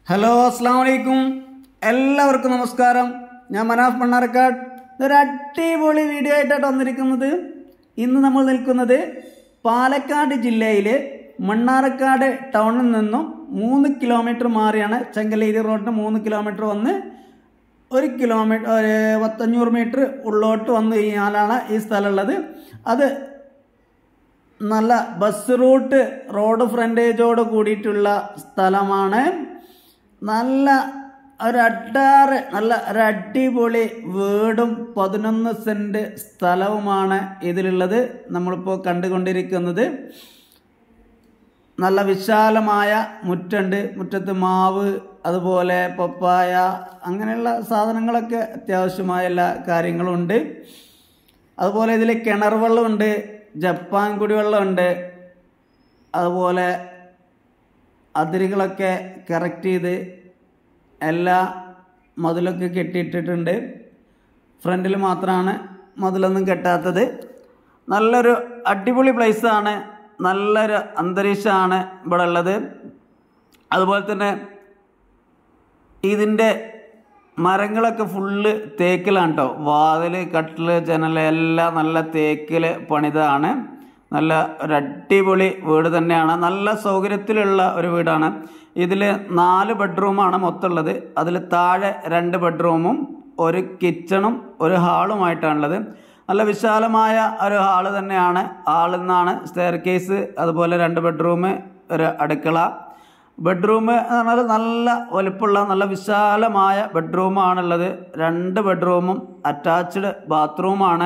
hello അസ്സാം വലൈക്കും എല്ലാവർക്കും നമസ്കാരം ഞാൻ മനാഫ് മണ്ണാർക്കാട് ഇതൊരു അടിപൊളി വീഡിയോ ആയിട്ടാണ് വന്നിരിക്കുന്നത് ഇന്ന് നമ്മൾ നിൽക്കുന്നത് പാലക്കാട് ജില്ലയിലെ മണ്ണാർക്കാട് ടൗണിൽ നിന്നും മൂന്ന് കിലോമീറ്റർ മാറിയാണ് ചെങ്കലേരി റോഡിന് മൂന്ന് കിലോമീറ്റർ വന്ന് ഒരു കിലോമീറ്റർ ഒരു പത്തഞ്ഞൂറ് മീറ്റർ ഉള്ളോട്ട് വന്നു കഴിഞ്ഞാലാണ് ഈ സ്ഥലമുള്ളത് അത് നല്ല ബസ് റൂട്ട് റോഡ് ഫ്രണ്ടേജോട് കൂടിയിട്ടുള്ള സ്ഥലമാണ് നല്ല ഒരു അട്ടാറ് നല്ല ഒരു അടിപൊളി വീടും പതിനൊന്ന് സെൻറ്റ് സ്ഥലവുമാണ് ഇതിലുള്ളത് നമ്മളിപ്പോൾ കണ്ടുകൊണ്ടിരിക്കുന്നത് നല്ല വിശാലമായ മുറ്റുണ്ട് മുറ്റത്ത് മാവ് അതുപോലെ പപ്പായ അങ്ങനെയുള്ള സാധനങ്ങളൊക്കെ അത്യാവശ്യമായ എല്ലാ കാര്യങ്ങളും ഉണ്ട് അതുപോലെ ഇതിൽ കിണർ വെള്ളമുണ്ട് ജപ്പാൻ കുടിവെള്ളമുണ്ട് അതുപോലെ അതിരുകളൊക്കെ കറക്റ്റ് ചെയ്ത് എല്ലാ മതിലൊക്കെ കെട്ടിയിട്ടിട്ടുണ്ട് ഫ്രണ്ടിൽ മാത്രമാണ് മതിലൊന്നും കെട്ടാത്തത് നല്ലൊരു അടിപൊളി പ്ലേസാണ് നല്ലൊരു അന്തരീക്ഷമാണ് ഇവിടെ ഉള്ളത് അതുപോലെ തന്നെ ഇതിൻ്റെ മരങ്ങളൊക്കെ ഫുള്ള് തേക്കിലാണ് കേട്ടോ വാതിൽ കട്ടില് ജനൽ എല്ലാം നല്ല തേക്കിൽ പണിതാണ് നല്ല ഒരു അടിപൊളി വീട് തന്നെയാണ് നല്ല സൗകര്യത്തിലുള്ള ഒരു വീടാണ് ഇതിൽ നാല് ബെഡ്റൂമാണ് മൊത്തമുള്ളത് അതിൽ താഴെ രണ്ട് ബെഡ്റൂമും ഒരു കിച്ചണും ഒരു ഹാളുമായിട്ടാണുള്ളത് നല്ല വിശാലമായ ഒരു ഹാള് തന്നെയാണ് ഹാളിൽ നിന്നാണ് സ്റ്റെയർ കേസ് അതുപോലെ രണ്ട് ബെഡ്റൂം ഒരു അടുക്കള ബെഡ്റൂം എന്ന് പറഞ്ഞാൽ നല്ല വലുപ്പമുള്ള നല്ല വിശാലമായ ബെഡ്റൂമാണുള്ളത് രണ്ട് ബെഡ്റൂമും അറ്റാച്ച്ഡ് ബാത്റൂമാണ്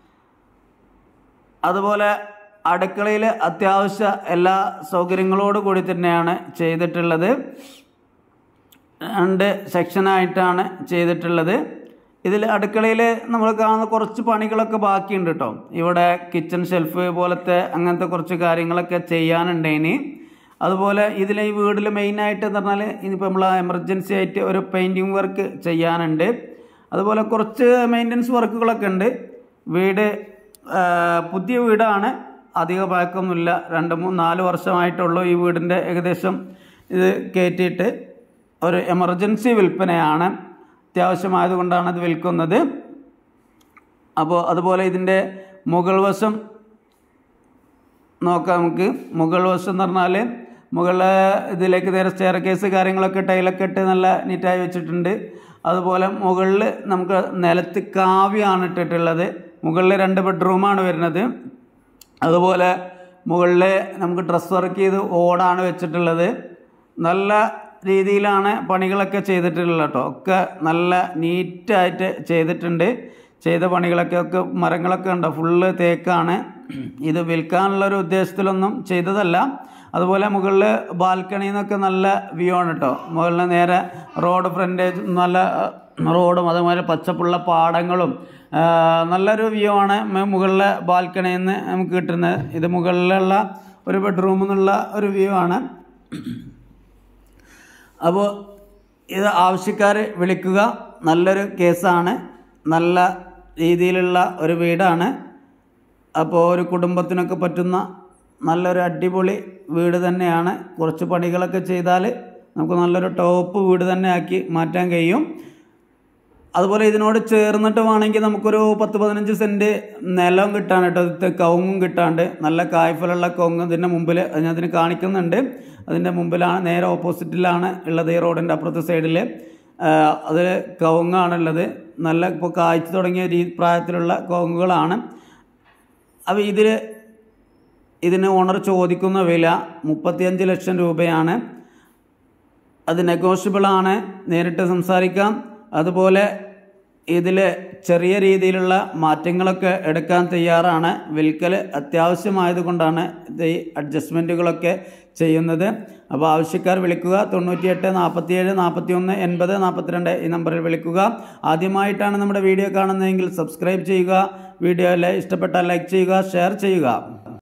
അതുപോലെ അടുക്കളയിൽ അത്യാവശ്യ എല്ലാ സൗകര്യങ്ങളോട് കൂടി തന്നെയാണ് ചെയ്തിട്ടുള്ളത് രണ്ട് സെക്ഷനായിട്ടാണ് ചെയ്തിട്ടുള്ളത് ഇതിൽ അടുക്കളയിൽ നമ്മൾ കാണുന്ന കുറച്ച് പണികളൊക്കെ ബാക്കിയുണ്ട് കേട്ടോ ഇവിടെ കിച്ചൺ ഷെൽഫ് പോലത്തെ അങ്ങനത്തെ കുറച്ച് കാര്യങ്ങളൊക്കെ ചെയ്യാനുണ്ട് ഇനി അതുപോലെ ഇതിൽ ഈ വീട്ടിൽ മെയിനായിട്ട് എന്ന് പറഞ്ഞാൽ ഇനിയിപ്പോൾ നമ്മൾ എമർജൻസി ആയിട്ട് ഒരു പെയിൻറ്റിങ് വർക്ക് ചെയ്യാനുണ്ട് അതുപോലെ കുറച്ച് മെയിൻ്റനൻസ് വർക്കുകളൊക്കെ ഉണ്ട് വീട് പുതിയ വീടാണ് അധിക പഴക്കമൊന്നുമില്ല രണ്ട് മൂന്ന് നാല് വർഷമായിട്ടുള്ളൂ ഈ വീടിൻ്റെ ഏകദേശം ഇത് കയറ്റിയിട്ട് ഒരു എമർജൻസി വിൽപ്പനയാണ് അത്യാവശ്യമായതുകൊണ്ടാണ് ഇത് വിൽക്കുന്നത് അപ്പോൾ അതുപോലെ ഇതിൻ്റെ മുകൾ വശം നോക്കാം നമുക്ക് മുകൾ വശം എന്ന് പറഞ്ഞാൽ മുകളിൽ ഇതിലേക്ക് നേരെ സ്റ്റെയർ കേസ് കാര്യങ്ങളൊക്കെ ടൈലൊക്കെ ഇട്ട് നല്ല നീറ്റായി വെച്ചിട്ടുണ്ട് അതുപോലെ മുകളിൽ നമുക്ക് നിലത്ത് കാവ്യാണ് ഇട്ടിട്ടുള്ളത് മുകളിൽ രണ്ട് ബെഡ്റൂമാണ് വരുന്നത് അതുപോലെ മുകളിൽ നമുക്ക് ഡ്രസ് വർക്ക് ചെയ്ത് ഓടാണ് വെച്ചിട്ടുള്ളത് നല്ല രീതിയിലാണ് പണികളൊക്കെ ചെയ്തിട്ടുള്ളത് കേട്ടോ ഒക്കെ നല്ല നീറ്റായിട്ട് ചെയ്തിട്ടുണ്ട് ചെയ്ത പണികളൊക്കെ ഒക്കെ മരങ്ങളൊക്കെ ഉണ്ട് ഫുള്ള് തേക്കാണ് ഇത് വിൽക്കാനുള്ളൊരു ഉദ്ദേശത്തിലൊന്നും ചെയ്തതല്ല അതുപോലെ മുകളിൽ ബാൽക്കണിയിൽ നിന്നൊക്കെ നല്ല വ്യൂ ആണ് കേട്ടോ മുകളിൽ നേരെ റോഡ് ഫ്രണ്ടേജ് നല്ല റോഡും അതുപോലെ പച്ചപ്പുള്ള പാടങ്ങളും നല്ലൊരു വ്യൂ ആണ് മുകളിലെ ബാൽക്കണിയിൽ നിന്ന് നമുക്ക് കിട്ടുന്നത് ഇത് മുകളിലുള്ള ഒരു ബെഡ്റൂമിൽ നിന്നുള്ള ഒരു വ്യൂ ആണ് അപ്പോൾ ഇത് ആവശ്യക്കാർ വിളിക്കുക നല്ലൊരു കേസാണ് നല്ല രീതിയിലുള്ള ഒരു വീടാണ് അപ്പോൾ ഒരു കുടുംബത്തിനൊക്കെ പറ്റുന്ന നല്ലൊരു അടിപൊളി വീട് തന്നെയാണ് കുറച്ച് പണികളൊക്കെ ചെയ്താൽ നമുക്ക് നല്ലൊരു ടോപ്പ് വീട് തന്നെ ആക്കി മാറ്റാൻ കഴിയും അതുപോലെ ഇതിനോട് ചേർന്നിട്ട് വേണമെങ്കിൽ നമുക്കൊരു പത്ത് പതിനഞ്ച് സെൻറ്റ് നിലം കിട്ടാൻ കേട്ടോ ഇത് കവുങ്ങും കിട്ടാണ്ട് നല്ല കായ്ഫലുള്ള കവുങ്ങ് ഇതിൻ്റെ മുമ്പിൽ ഞാൻ അതിന് കാണിക്കുന്നുണ്ട് അതിൻ്റെ മുമ്പിലാണ് നേരെ ഓപ്പോസിറ്റിലാണ് ഉള്ളത് ഈ റോഡിൻ്റെ അപ്പുറത്തെ സൈഡിൽ അത് കവുങ്ങാണുള്ളത് നല്ല ഇപ്പോൾ കായ്ച്ചു തുടങ്ങിയ രീ പ്രായത്തിലുള്ള കവുങ്ങുകളാണ് അപ്പോൾ ഇതിൽ ഇതിന് ഓണർ ചോദിക്കുന്ന വില മുപ്പത്തിയഞ്ച് ലക്ഷം രൂപയാണ് അത് നെഗോഷ്യബിളാണ് നേരിട്ട് സംസാരിക്കാം അതുപോലെ ഇതിൽ ചെറിയ രീതിയിലുള്ള മാറ്റങ്ങളൊക്കെ എടുക്കാൻ തയ്യാറാണ് വിൽക്കൽ അത്യാവശ്യമായതുകൊണ്ടാണ് ഇത് ഈ അഡ്ജസ്റ്റ്മെൻറ്റുകളൊക്കെ ചെയ്യുന്നത് അപ്പോൾ ആവശ്യക്കാർ വിളിക്കുക തൊണ്ണൂറ്റിയെട്ട് നാൽപ്പത്തിയേഴ് നാൽപ്പത്തി ഒന്ന് എൺപത് നാൽപ്പത്തിരണ്ട് ഈ നമ്പറിൽ വിളിക്കുക ആദ്യമായിട്ടാണ് നമ്മുടെ വീഡിയോ കാണുന്നതെങ്കിൽ സബ്സ്ക്രൈബ് ചെയ്യുക വീഡിയോ ഇഷ്ടപ്പെട്ടാൽ ലൈക്ക് ചെയ്യുക ഷെയർ ചെയ്യുക